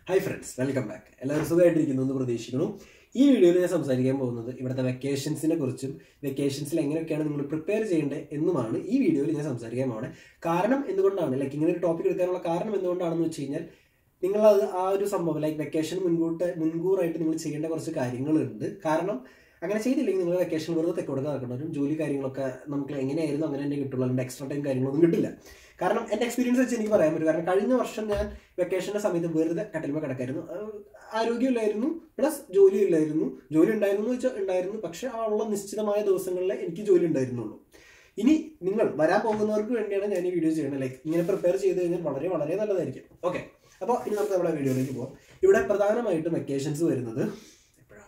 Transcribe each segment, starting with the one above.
hi friends welcome back എല്ലാവരും സുഖമായിട്ടിരിക്കുന്നു എന്ന് പ്രതീക്ഷിക്കുന്നു ഈ വീഡിയോയിൽ ഞാൻ സംസാരിക്കാൻ പോകുന്നത് ഇവിടുത്തെ വെക്കേഷൻസിനെ കുറിച്ചും വെക്കേഷൻസിൽ എങ്ങനെയൊക്കെയാണ് നിങ്ങൾ പ്രിപ്പയർ ചെയ്യേണ്ടത് എന്നുമാണ് ഈ വീഡിയോയിൽ ഞാൻ സംസാരിക്കാൻ പോകുന്നത് കാരണം എന്തുകൊണ്ടാണ് ലൈക്ക് ഇങ്ങനെ ഒരു ടോപ്പിക് എടുക്കാനുള്ള കാരണം എന്തുകൊണ്ടാണെന്ന് വെച്ച് കഴിഞ്ഞാൽ നിങ്ങൾ അത് ആ ഒരു സംഭവം ലൈക്ക് വെക്കേഷൻ മുൻകൂട്ട് മുൻകൂറായിട്ട് നിങ്ങൾ ചെയ്യേണ്ട കുറച്ച് കാര്യങ്ങളുണ്ട് കാരണം അങ്ങനെ ചെയ്തില്ലെങ്കിൽ നിങ്ങൾ വെക്കേഷൻ വെറുതെ തെക്കൊടുക്കാൻ നടക്കേണ്ട വരും ജോലി കാര്യങ്ങളൊക്കെ നമുക്ക് എങ്ങനെയായിരുന്നു അങ്ങനെ തന്നെ കിട്ടുള്ളൂ അല്ലെങ്കിൽ എക്സ്ട്രാ ടൈം കാര്യങ്ങളൊന്നും കിട്ടില്ല കാരണം എൻ്റെ എക്സ്പീരിയൻസ് വെച്ച് എനിക്ക് പറയാൻ പറ്റും കാരണം കഴിഞ്ഞ വർഷം ഞാൻ വെക്കേഷൻ്റെ സമയത്ത് വെറുതെ കട്ടിൽമ കിടക്കായിരുന്നു അത് ആരോഗ്യമില്ലായിരുന്നു പ്ലസ് ജോലി ഇല്ലായിരുന്നു ജോലി ഉണ്ടായിരുന്നു എന്ന് വെച്ചാൽ ഉണ്ടായിരുന്നു പക്ഷെ ആ ഉള്ള നിശ്ചിതമായ ദിവസങ്ങളിൽ എനിക്ക് ജോലി ഉണ്ടായിരുന്നുള്ളൂ ഇനി നിങ്ങൾ വരാൻ പോകുന്നവർക്ക് വേണ്ടിയാണ് ഞാൻ ഈ വീഡിയോ ചെയ്യുന്നത് ലൈക്ക് ഇങ്ങനെ പ്രിപ്പയർ ചെയ്ത് കഴിഞ്ഞാൽ വളരെ വളരെ നല്ലതായിരിക്കും ഓക്കെ അപ്പോൾ ഇനി നമുക്ക് നമ്മുടെ വീഡിയോയിലേക്ക് പോകാം ഇവിടെ പ്രധാനമായിട്ടും വെക്കേഷൻസ് വരുന്നത് എപ്പോഴാ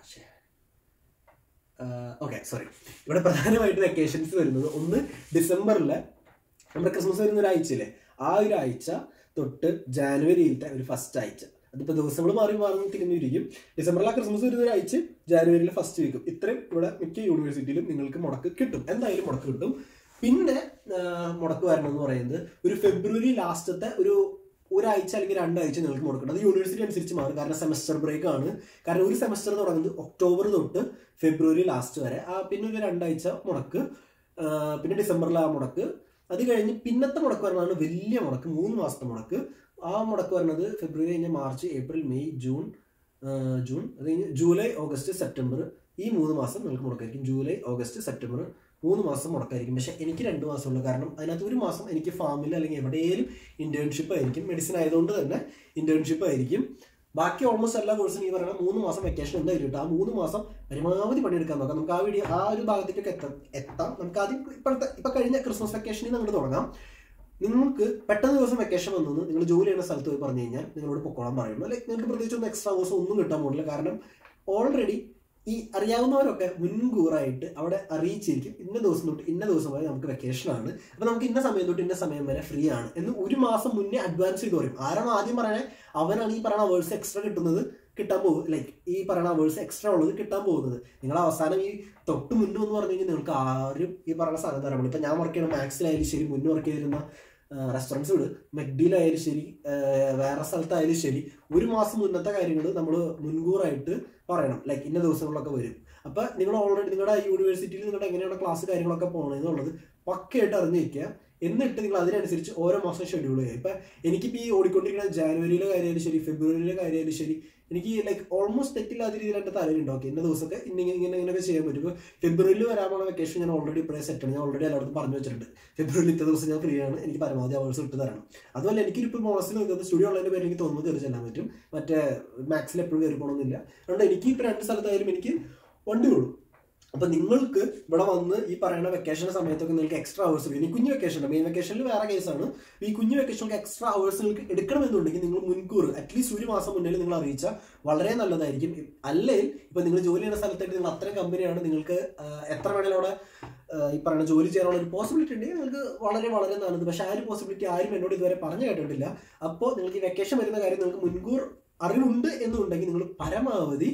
ഓക്കെ സോറി ഇവിടെ പ്രധാനമായിട്ട് വെക്കേഷൻസ് വരുന്നത് ഒന്ന് ഡിസംബറിലെ നമ്മുടെ ക്രിസ്മസ് വരുന്ന ഒരാഴ്ചയില്ലേ ആ ഒരു ആഴ്ച തൊട്ട് ജാനുവരിയിലത്തെ ഒരു ഫസ്റ്റ് ആഴ്ച അതിപ്പോൾ ദിവസങ്ങൾ മാറി മാറി തിരിഞ്ഞിരിക്കും ഡിസംബറിലെ ക്രിസ്മസ് വരുന്ന ഒരാഴ്ച ജാനുവരിയിൽ ഫസ്റ്റ് വീക്കും ഇത്രയും ഇവിടെ മിക്ക യൂണിവേഴ്സിറ്റിയിലും നിങ്ങൾക്ക് മുടക്ക് കിട്ടും എന്തായാലും മുടക്ക് കിട്ടും പിന്നെ ആ, മുടക്ക് വരണം എന്ന് പറയുന്നത് ഒരു ഫെബ്രുവരി ലാസ്റ്റത്തെ ഒരു ഒരാഴ്ച അല്ലെങ്കിൽ രണ്ടാഴ്ച നിങ്ങൾക്ക് മുടക്കണം അത് യൂണിവേഴ്സിറ്റി അനുസരിച്ച് മാറും കാരണം സെമസ്റ്റർ ബ്രേക്ക് ആണ് കാരണം ഒരു സെമസ്റ്റർ തുടങ്ങുന്നത് ഒക്ടോബർ തൊട്ട് ഫെബ്രുവരി ലാസ്റ്റ് വരെ ആ പിന്നെ ഒരു രണ്ടാഴ്ച മുടക്ക് ആ, പിന്നെ ഡിസംബറിൽ ആ മുടക്ക് അത് കഴിഞ്ഞ് പിന്നത്തെ മുടക്ക് വരുന്നതാണ് വലിയ മുടക്ക് മൂന്ന് മാസത്തെ മുടക്ക് ആ മുടക്ക് വരുന്നത് ഫെബ്രുവരി കഴിഞ്ഞ് മാർച്ച് ഏപ്രിൽ മെയ് ജൂൺ ആ, ജൂൺ അത് കഴിഞ്ഞ് ജൂലൈ ഓഗസ്റ്റ് സെപ്റ്റംബർ ഈ മൂന്ന് മാസം നിങ്ങൾക്ക് മുടക്കായിരിക്കും ജൂലൈ ഓഗസ്റ്റ് സെപ്റ്റംബർ മൂന്ന് മാസം മുടക്കായിരിക്കും പക്ഷേ എനിക്ക് രണ്ട് മാസമുള്ളൂ കാരണം അതിനകത്ത് ഒരു മാസം എനിക്ക് ഫാമിൽ അല്ലെങ്കിൽ എവിടെയെങ്കിലും ഇന്റേൺഷിപ്പ് ആയിരിക്കും മെഡിസിൻ ആയതുകൊണ്ട് തന്നെ ഇന്റേൺഷിപ്പ് ആയിരിക്കും ബാക്കി ഓൾമോസ്റ്റ് എല്ലാ കോഴ്സും ഈ പറയുന്ന മൂന്ന് മാസം വെക്കേഷൻ എന്തായാലും കിട്ടും ആ മൂന്ന് മാസം പരമാവധി പണിയെടുക്കാൻ നോക്കാം നമുക്ക് ആ വീഡിയോ ആ ഒരു ഭാഗത്തേക്കൊക്കെ എത്താം എത്താം നമുക്ക് ആദ്യം ഇപ്പോഴത്തെ ഇപ്പൊ കഴിഞ്ഞ ക്രിസ്മസ് വെക്കേഷനിൽ നമുക്ക് തുടങ്ങാം നിങ്ങൾക്ക് പെട്ടെന്ന് ദിവസം വെക്കേഷൻ വന്നു നിങ്ങൾ ജോലി ചെയ്യുന്ന സ്ഥലത്ത് പോയി പറഞ്ഞു കഴിഞ്ഞാൽ നിങ്ങളോട് പൊക്കോളാൻ പറയുള്ളൂ ലൈക്ക് നിങ്ങൾക്ക് പ്രത്യേകിച്ച് ഒന്നും എക്സ്ട്രാ ഹവേഴ്സ് ഒന്നും കിട്ടാൻ പോകുന്നില്ല കാരണം ഓൾറെഡി ഈ അറിയാവുന്നവരൊക്കെ മുൻകൂറായിട്ട് അവിടെ അറിയിച്ചിരിക്കും ഇന്ന ദിവസം തൊട്ട് ഇന്ന ദിവസം വരെ നമുക്ക് വെക്കേഷൻ ആണ് അപ്പൊ നമുക്ക് ഇന്ന സമയം തൊട്ട് ഇന്ന സമയം വരെ ഫ്രീ ആണ് എന്ന് ഒരു മാസം മുന്നേ അഡ്വാൻസ് ചെയ്ത് പറയും ആരാണോ ആദ്യം പറയണേ അവനാണ് ഈ പറയുന്ന അവേഴ്സ് എക്സ്ട്രാ കിട്ടുന്നത് കിട്ടാൻ പോകും ലൈക്ക് ഈ പറയുന്ന അവേഴ്സ് എക്സ്ട്രാ ഉള്ളത് കിട്ടാൻ പോകുന്നത് നിങ്ങൾ അവസാനം ഈ തൊട്ട് മുന്നും എന്ന് പറഞ്ഞു കഴിഞ്ഞാൽ നിങ്ങൾക്ക് ആരും ഈ പറയുന്ന സാധനം തരാൻ പറ്റില്ല ഇപ്പൊ ഞാൻ വർക്ക് ചെയ്യണ മാക്സിലായാലും ശരി മുന്നേ വർക്ക് ചെയ്തിരുന്ന റെസ്റ്റോറൻറ്റ്സ് വിട് മെക്ഡിയിലായാലും ശരി ആ, വേറെ സ്ഥലത്തായാലും ശരി ഒരു മാസം മുന്നത്തെ കാര്യങ്ങൾ നമ്മൾ മുൻകൂറായിട്ട് പറയണം ലൈക്ക് ഇന്ന ദിവസങ്ങളിലൊക്കെ വരും അപ്പൊ നിങ്ങൾ ഓൾറെഡി നിങ്ങളുടെ യൂണിവേഴ്സിറ്റിയിൽ നിങ്ങളുടെ എങ്ങനെയാണ് ക്ലാസ് കാര്യങ്ങളൊക്കെ പോകണമെന്നുള്ളത് പക്കയായിട്ട് അറിഞ്ഞിരിക്കുക എന്നിട്ട് നിങ്ങൾ അതിനനുസരിച്ച് ഓരോ മാസം ഷെഡ്യൂൾ ചെയ്യുക ഇപ്പൊ എനിക്കിപ്പോ ഈ ഓടിക്കൊണ്ടിരിക്കുന്ന ജാനുവരിയിലെ കാര്യമായാലും ശരി ഫെബ്രുവരിയിലെ കാര്യമായാലും ശരി എനിക്ക് ലൈക്ക് ഓൾമോസ്റ്റ് തെറ്റില്ലാത്ത രീതിയിൽ എൻ്റെ തലയിലുണ്ട് ഓക്കെ ഇന്ന ദിവസമൊക്കെ ഇങ്ങനെ ഇങ്ങനെ ഇങ്ങനെയൊക്കെ ചെയ്യാൻ പറ്റും ഇപ്പോൾ ഫെബ്രുവരിയിൽ വരാൻ പോണ വെക്കേഷൻ ഞാൻ ഓൾറെഡി ഇപ്പോഴേ സെറ്റാണ് ഞാൻ ഓൾറെഡി എല്ലായിടത്തും പറഞ്ഞു വെച്ചിട്ടുണ്ട് ഫെബ്രുവരിയിൽ ഇത്ര ദിവസം ഞാൻ ഫ്രീ ആണ് എനിക്ക് പരമാവധി അവേഴ്സ് ഇട്ട് തരണം അതുപോലെ എനിക്കിപ്പോൾ ബോണസിൽ നിൽക്കുന്നത് സ്റ്റുഡിയോ ഉള്ളതിൻ്റെ പേര് എനിക്ക് തോന്നുന്നു കയറി ചെല്ലാൻ പറ്റും മറ്റേ മാക്സിൽ എപ്പോഴും കയറി പോകണമെന്നില്ല അതുകൊണ്ട് എനിക്ക് ഇപ്പോൾ രണ്ട് സ്ഥലത്തായാലും എനിക്ക് വണ്ടി ഉള്ളൂ അപ്പൊ നിങ്ങൾക്ക് ഇവിടെ വന്ന് ഈ പറയുന്ന വെക്കേഷൻ സമയത്തൊക്കെ നിങ്ങൾക്ക് എക്സ്ട്രാ അവേഴ്സ് ഇനി കുഞ്ഞു വെക്കേഷൻ മെയിൻ വെക്കേഷനിൽ വേറെ കേസാണ് ഈ കുഞ്ഞു വെക്കേഷനിൽ എക്സ്ട്രാ അവേഴ്സ് നിങ്ങൾക്ക് എടുക്കണമെന്നുണ്ടെങ്കിൽ നിങ്ങൾ മുൻകൂർ അറ്റ്ലീസ്റ്റ് ഒരു മാസം മുന്നേ നിങ്ങൾ അറിയിച്ചാൽ വളരെ നല്ലതായിരിക്കും അല്ലെങ്കിൽ ഇപ്പൊ നിങ്ങൾ ജോലി ചെയ്യുന്ന സ്ഥലത്തേക്ക് നിങ്ങൾ അത്രയും കമ്പനിയാണ് നിങ്ങൾക്ക് ആ, എത്ര വേണേലും അവിടെ ആ, ഈ പറയുന്ന ജോലി ചെയ്യാനുള്ള ഒരു പോസിബിലിറ്റി ഉണ്ടെങ്കിൽ നിങ്ങൾക്ക് വളരെ വളരെ നല്ലത് പക്ഷെ ആ ഒരു പോസിബിലിറ്റി ആരും എന്നോട് ഇതുവരെ പറഞ്ഞു കേട്ടിട്ടില്ല അപ്പോൾ നിങ്ങൾക്ക് ഈ വെക്കേഷൻ വരുന്ന കാര്യം നിങ്ങൾക്ക് മുൻകൂർ അറിവുണ്ട് എന്നുണ്ടെങ്കിൽ നിങ്ങൾ പരമാവധി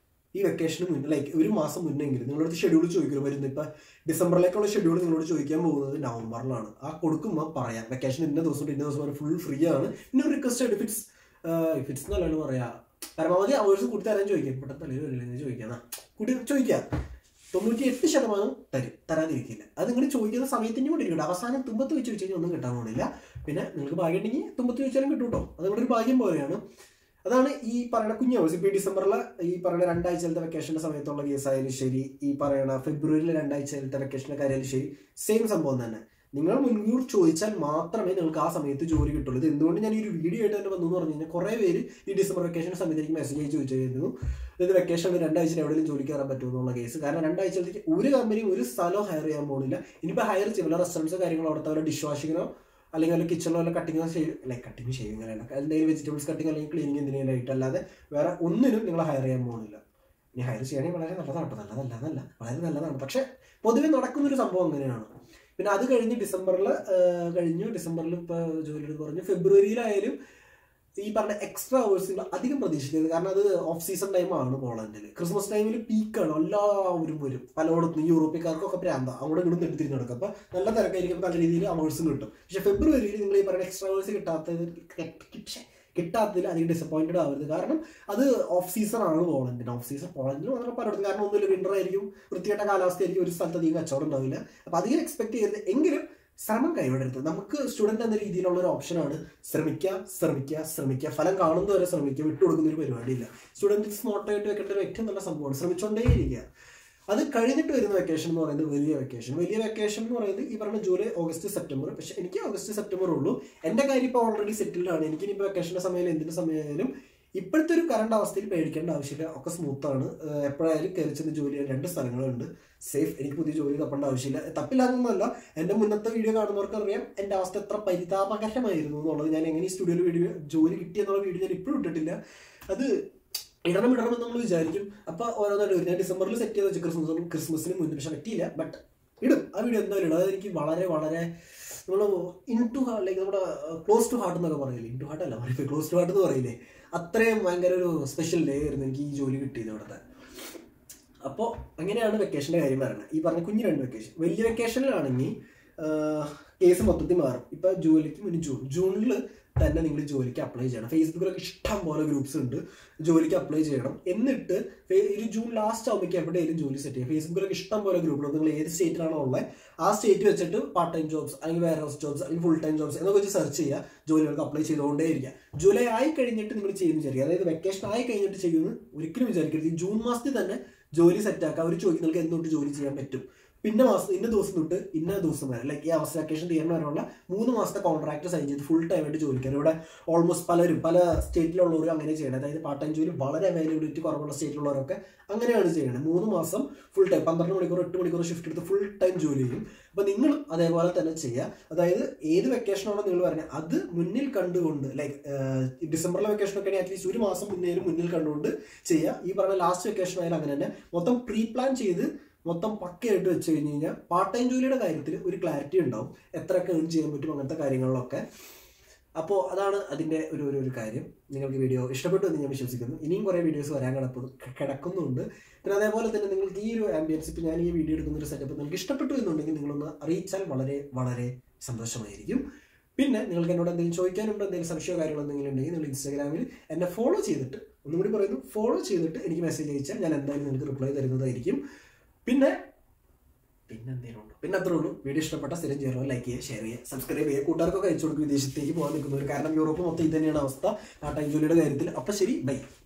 ഈ വെക്കേഷന് മുന്നേ ലൈക്ക് ഒരു മാസം മുന്നെങ്കിലും നിങ്ങളോട് ഷെഡ്യൂൾ ചോദിക്കും വരുന്നത് ഇപ്പൊ ഡിസംബറിലേക്കുള്ള ഷെഡ്യൂൾ നിങ്ങളോട് ചോദിക്കാൻ പോകുന്നത് നവംബറിലാണ് ആ കൊടുക്കുമ്പോൾ പറയാം വെക്കേഷൻ ഇന്ന ദിവസം തൊട്ട് ഇന്ന ദിവസം വരെ ഫുൾ ഫ്രീ ആണ് പിന്നെ ഒരു റിക്വസ്റ്റ് ആയിട്ട് ഫിറ്റ്സ് ഫിറ്റ്സ് എന്നല്ലാണ് പറയാ പരമാവധി അവേഴ്സ് കൂട്ടി തരാൻ ചോദിക്കാം പെട്ടെന്ന് തലയിൽ വരില്ല ചോദിക്കാം കൂട്ടി ചോദിക്കാം തൊണ്ണൂറ്റി എട്ട് ശതമാനം തരും തരാതിരിക്കില്ല അത് നിങ്ങൾ ചോദിക്കുന്ന സമയത്തിന് കൂടി ഇരിക്കട്ടെ അവസാനം തുമ്പത്ത് വെച്ച് വെച്ച് കഴിഞ്ഞാൽ ഒന്നും കിട്ടാൻ പോണില്ല പിന്നെ നിങ്ങൾക്ക് ഭാഗ്യം ഉണ്ടെങ്കിൽ തുമ്പത്ത് വെച്ചാലും കിട്ടും കേട്ടോ അത് ഇവിടെ ഒരു ഭാഗ്യം പോലെയാണ് അതാണ് ഈ പറയുന്ന കുഞ്ഞു ഹവേഴ്സ് ഇപ്പൊ ഈ ഡിസംബറിലെ ഈ പറയുന്ന രണ്ടാഴ്ചയിലത്തെ വെക്കേഷന്റെ സമയത്തുള്ള കേസായാലും ശരി ഈ പറയുന്ന ഫെബ്രുവരിയിലെ രണ്ടാഴ്ചയിലത്തെ വെക്കേഷന്റെ കാര്യമായാലും ശരി സെയിം സംഭവം തന്നെ നിങ്ങൾ മുൻകൂർ ചോദിച്ചാൽ മാത്രമേ നിങ്ങൾക്ക് ആ സമയത്ത് ജോലി കിട്ടുള്ളൂ ഇത് എന്തുകൊണ്ട് ഞാൻ ഈ ഒരു വീഡിയോ ആയിട്ട് തന്നെ വന്നു എന്ന് പറഞ്ഞു കഴിഞ്ഞാൽ കുറെ പേര് ഈ ഡിസംബർ വെക്കേഷൻ സമയത്ത് എനിക്ക് മെസ്സേജ് അയച്ച് ചോദിച്ചിരുന്നു ഇത് വെക്കേഷൻ രണ്ടാഴ്ച എവിടെയെങ്കിലും ജോലിക്ക് കയറാൻ പറ്റുമോ എന്നുള്ള കേസ് കാരണം രണ്ടാഴ്ചത്തേക്ക് ഒരു കമ്പനിയും ഒരു സ്ഥലവും ഹയർ ചെയ്യാൻ പോകുന്നില്ല ഇനിയിപ്പോൾ ഹയർ ചെയ്യും വല്ല റെസ്റ്റോറൻറ്റ്സോ കാര്യങ്ങളോ അവിടുത്തെ വല്ല ഡിഷ് വാഷിങ്ങിനോ അല്ലെങ്കിൽ വല്ല കിച്ചണിലോ വല്ല കട്ടിങ്ങോ ലൈക്ക് കട്ടിങ് ഷേവിങ് അല്ല എന്തെങ്കിലും വെജിറ്റബിൾസ് കട്ടിങ് അല്ലെങ്കിൽ ക്ലീനിങ് എന്തെങ്കിലും ആയിട്ട് അല്ലാതെ വേറെ ഒന്നിനും നിങ്ങൾ ഹയർ ചെയ്യാൻ പോകുന്നില്ല ഇനി ഹയർ ചെയ്യുകയാണെങ്കിൽ വളരെ നല്ലതാണ് കേട്ടോ നല്ലതല്ല എന്നല്ല വളരെ നല്ലതാണ് പക്ഷെ പൊതുവെ നടക്കുന്നൊരു സംഭവം അങ്ങനെയാണ് പിന്നെ അത് കഴിഞ്ഞ് ഡിസംബറിൽ കഴിഞ്ഞു ഡിസംബറിൽ ഇപ്പോൾ ജോലി എടുത്ത് പറഞ്ഞു ഫെബ്രുവരിയിലായാലും ഈ പറഞ്ഞ എക്സ്ട്രാ അവേഴ്സുകൾ അധികം പ്രതീക്ഷിക്കരുത് കാരണം അത് ഓഫ് സീസൺ ടൈമാണ് പോളണ്ടിൽ ക്രിസ്മസ് ടൈമിൽ പീക്കാണ് എല്ലാവരും വരും പലയിടത്തും യൂറോപ്യക്കാർക്കൊക്കെ പ്രാന്ത അവിടെ ഇങ്ങോട്ടും തെറ്റിത്തിരിഞ്ഞ് നടക്കും അപ്പോൾ നല്ല തിരക്കായിരിക്കും നല്ല രീതിയിൽ അവേഴ്സും കിട്ടും പക്ഷെ ഫെബ്രുവരിയിൽ നിങ്ങൾ ഈ പറയുന്ന എക്സ്ട്രാ അവേഴ്സ് കിട്ടാത്തത് കിട്ടാത്തതിൽ അധികം ഡിസപ്പോയിന്റഡ് ആവരുത് കാരണം അത് ഓഫ് സീസൺ ആണ് പോളണ്ടിന് ഓഫ് സീസൺ പോളണ്ടിൽ മാത്രം പലയിടത്തും കാരണം ഒന്നുമില്ല വിന്റർ ആയിരിക്കും വൃത്തികെട്ട കാലാവസ്ഥയായിരിക്കും ഒരു സ്ഥലത്ത് അധികം കച്ചവടം ഉണ്ടാവില്ല അപ്പൊ അധികം എക്സ്പെക്ട് ചെയ്യരുത് എങ്കിലും ശ്രമം കൈവിടരുത് നമുക്ക് സ്റ്റുഡന്റ് എന്ന രീതിയിലുള്ള ഒരു ഓപ്ഷനാണ് ശ്രമിക്കുക ശ്രമിക്കുക ശ്രമിക്കുക ഫലം കാണുന്നവരെ ശ്രമിക്കുക വിട്ടുകൊടുക്കുന്ന ഒരു പരിപാടിയില്ല സ്റ്റുഡന്റ് സ്മോട്ടായിട്ട് വെക്കേണ്ട ഒരു ഏറ്റവും നല്ല സംഭവമാണ് ശ്രമിച്ചുകൊണ്ടേയിരിക്കുക അത് കഴിഞ്ഞിട്ട് വരുന്ന വെക്കേഷൻ എന്ന് പറയുന്നത് വലിയ വെക്കേഷൻ വലിയ വെക്കേഷൻ എന്ന് പറയുന്നത് ഈ പറഞ്ഞ ജൂലൈ ഓഗസ്റ്റ് സെപ്റ്റംബർ പക്ഷെ എനിക്ക് ഓഗസ്റ്റ് സെപ്റ്റംബർ ഉള്ളൂ എന്റെ കാര്യം ഇപ്പോൾ ഓൾറെഡി സെറ്റിൽഡ് ആണ് എനിക്ക് ഇനിയിപ്പോൾ വെക്കേഷന്റെ സമയം എന്തിന്റെ സമയമായാലും ഇപ്പോഴത്തെ ഒരു കറണ്ട് അവസ്ഥയിൽ പേടിക്കേണ്ട ആവശ്യമില്ല ഒക്കെ സ്മൂത്ത് ആണ് ഏഹ് എപ്പോഴായാലും കയറി ചെന്ന് ജോലി ചെയ്യാൻ രണ്ട് സ്ഥലങ്ങളുണ്ട് സേഫ് എനിക്ക് പുതിയ ജോലി തപ്പേണ്ട ആവശ്യമില്ല തപ്പില്ലാന്നൊന്നുമല്ല എന്റെ മുന്നത്തെ വീഡിയോ കാണുന്നവർക്ക് അറിയാം എന്റെ അവസ്ഥ എത്ര പരിതാപകരമായിരുന്നു എന്നുള്ളത് ഞാൻ എങ്ങനെ ഈ സ്റ്റുഡിയോയിൽ വീഡിയോ ജോലി കിട്ടിയെന്നുള്ള വീഡിയോ ഞാൻ ഇപ്പോഴും ഇട്ടിട്ടില്ല അത് ഇടണം ഇടണം എന്ന് നമ്മൾ വിചാരിക്കും അപ്പൊ ഓരോന്നായിട്ട് വരും ഞാൻ ഡിസംബറിൽ സെറ്റ് ചെയ്ത് വെച്ച ക്രിസ്മസിനും ക്രിസ്മസിന് മുന്നേ പക്ഷെ പറ്റിയില്ല ബട്ട് ഇടും ആ വീഡിയോ എന്തായാലും ഇടും അത് എനിക്ക് വളരെ വളരെ നമ്മൾ ഇൻ ടു ഹാർട്ട് ലൈക്ക് നമ്മുടെ ക്ലോസ് ടു ഹാർട്ട് എന്നൊക്കെ പറയില്ലേ ഇൻ ടു ഹാർട്ട് അല്ല പറയില്ലേ ക്ലോസ് ടു ഹാർട്ട് എന്ന് പറയില്ലേ അത്രയും ഭയങ്കര ഒരു സ്പെഷ്യൽ ഡേ ആയിരുന്നു എനിക്ക് ഈ ജോലി കിട്ടിയത് ഇവിടുത്തെ അപ്പോൾ അങ്ങനെയാണ് വെക്കേഷൻ്റെ കാര്യം പറയുന്നത് ഈ പറഞ്ഞ കുഞ്ഞു രണ്ട് വെക്കേഷൻ വലിയ വെക്കേഷനിലാണെങ്കിൽ കേസ് മൊത്തത്തിൽ മാറും ഇപ്പൊ ജോലിക്ക് മുന്നേ ജൂൺ ജൂണിൽ തന്നെ നിങ്ങൾ ജോലിക്ക് അപ്ലൈ ചെയ്യണം ഫേസ്ബുക്കിലൊക്കെ ഇഷ്ടം പോലെ ഗ്രൂപ്പ്സ് ഉണ്ട് ജോലിക്ക് അപ്ലൈ ചെയ്യണം എന്നിട്ട് ഫേ- ഒരു ജൂൺ ലാസ്റ്റ് ആകുമ്പോൾ എവിടെയെങ്കിലും ജോലി സെറ്റ് ചെയ്യാം ഫേസ്ബുക്കിലൊക്കെ ഇഷ്ടം പോലെ ഗ്രൂപ്പുണ്ട് നിങ്ങൾ ഏത് സ്റ്റേറ്റിലാണോ ഉള്ളത് ആ സ്റ്റേറ്റ് വെച്ചിട്ട് പാർട്ട് ടൈം ജോബ്സ് അല്ലെങ്കിൽ വേറെ ഹൗസ് ജോബ്സ് അല്ലെങ്കിൽ ഫുൾ ടൈം ജോബ്സ് എന്നൊക്കെ വെച്ച് സെർച്ച് ചെയ്യുക ജോലികൾക്ക് അപ്ലൈ ചെയ്തുകൊണ്ടേ ഇരിക്കുക ജൂലൈ ആയി കഴിഞ്ഞിട്ട് നിങ്ങൾ ചെയ്യുന്നു വിചാരിക്കുക അതായത് വെക്കേഷൻ ആയി കഴിഞ്ഞിട്ട് ചെയ്യുമെന്ന് ഒരിക്കലും വിചാരിക്കരുത് ഈ ജൂൺ മാസത്തിൽ തന്നെ ജോലി സെറ്റ് ആക്കുക അവർ ചോദിക്കും നിങ്ങൾക്ക് എന്തുകൊണ്ട് ജോലി ചെയ്യാൻ പറ്റും പിന്നെ മാസം ഇന്ന ദിവസം തൊട്ട് ഇന്ന ദിവസം വരെ ലൈക്ക് ഈ അവസ്ഥ വെക്കേഷൻ തീരുന്ന വരെയുള്ള മൂന്ന് മാസത്തെ കോൺട്രാക്ട് സൈൻ ചെയ്ത് ഫുൾ ടൈം ആയിട്ട് ജോലിക്കാൻ ഇവിടെ ഓൾമോസ്റ്റ് പലരും പല സ്റ്റേറ്റിലുള്ളവരും അങ്ങനെ ചെയ്യണം അതായത് പാർട്ട് ടൈം ജോലി വളരെ അവൈലബിലിറ്റി കുറവുള്ള സ്റ്റേറ്റിലുള്ളവരൊക്കെ അങ്ങനെയാണ് ചെയ്യണത് മൂന്ന് മാസം ഫുൾ ടൈം പന്ത്രണ്ട് മണിക്കൂർ എട്ട് മണിക്കൂർ ഷിഫ്റ്റ് എടുത്ത് ഫുൾ ടൈം ജോലി ചെയ്യും അപ്പൊ നിങ്ങളും അതേപോലെ തന്നെ ചെയ്യുക അതായത് ഏത് വെക്കേഷനാണോ നിങ്ങൾ പറഞ്ഞത് അത് മുന്നിൽ കണ്ടുകൊണ്ട് ലൈക്ക് ഡിസംബറിലെ വെക്കേഷൻ ഒക്കെ ആണെങ്കിൽ അറ്റ്ലീസ്റ്റ് ഒരു മാസം മുന്നേലും മുന്നിൽ കണ്ടുകൊണ്ട് ചെയ്യുക ഈ പറഞ്ഞ ലാസ്റ്റ് വെക്കേഷൻ ആയാലും അങ്ങനെ തന്നെ മൊത്തം പ്രീ പ്ലാൻ ചെയ്ത് മൊത്തം പക്കയായിട്ട് വെച്ച് കഴിഞ്ഞ് കഴിഞ്ഞാൽ പാർട്ട് ടൈം ജോലിയുടെ കാര്യത്തിൽ ഒരു ക്ലാരിറ്റി ഉണ്ടാവും എത്രയൊക്കെ ഏൺ ചെയ്യാൻ പറ്റും അങ്ങനത്തെ കാര്യങ്ങളിലൊക്കെ അപ്പോൾ അതാണ് അതിൻ്റെ ഒരു ഒരു ഒരു കാര്യം നിങ്ങൾക്ക് വീഡിയോ ഇഷ്ടപ്പെട്ടു എന്ന് ഞാൻ വിശ്വസിക്കുന്നു ഇനിയും കുറേ വീഡിയോസ് വരാൻ കിടക്കുന്നു കിടക്കുന്നുണ്ട് പിന്നെ അതേപോലെ തന്നെ നിങ്ങൾക്ക് ഈ ഒരു ആംബിയൻസ് ഇപ്പം ഞാൻ ഈ വീഡിയോ എടുക്കുന്ന ഒരു സെറ്റപ്പ് നിങ്ങൾക്ക് ഇഷ്ടപ്പെട്ടു എന്നുണ്ടെങ്കിൽ നിങ്ങളൊന്ന് അറിയിച്ചാൽ വളരെ വളരെ സന്തോഷമായിരിക്കും പിന്നെ നിങ്ങൾക്ക് എന്നോട് എന്തെങ്കിലും ചോദിക്കാനുണ്ടോ എന്തെങ്കിലും സംശയമോ കാര്യങ്ങളോ എന്തെങ്കിലും ഉണ്ടെങ്കിൽ നിങ്ങൾ ഇൻസ്റ്റാഗ്രാമിൽ എന്നെ ഫോളോ ചെയ്തിട്ട് ഒന്നും കൂടി പറയുന്നു ഫോളോ ചെയ്തിട്ട് എനിക്ക് മെസ്സേജ് അയച്ചാൽ ഞാൻ എന്തായാലും നിങ്ങൾക്ക് റിപ്ലൈ തരുന്നതായിരിക്കും പിന്നെ പിന്നെ എന്തെങ്കിലും ഉണ്ടോ പിന്നെ അത്രേ ഉള്ളൂ വീഡിയോ ഇഷ്ടപ്പെട്ട സ്ഥിരം ചെയ്യുക ലൈക്ക് ചെയ്യുക ഷെയർ ചെയ്യുക സബ്സ്ക്രൈബ് ചെയ്യുക കൂട്ടുകാർക്കൊക്കെ അയച്ചു കൊടുക്കും വിദേശത്തേക്ക് പോകാൻ നിൽക്കുന്നവർ കാരണം യൂറോപ്പ് മൊത്തം ഇത് തന്നെയാണ് അവസ്ഥ ആ ടൈം ജോലിയുടെ കാര്യത്തിൽ അപ്പം ശരി ബൈ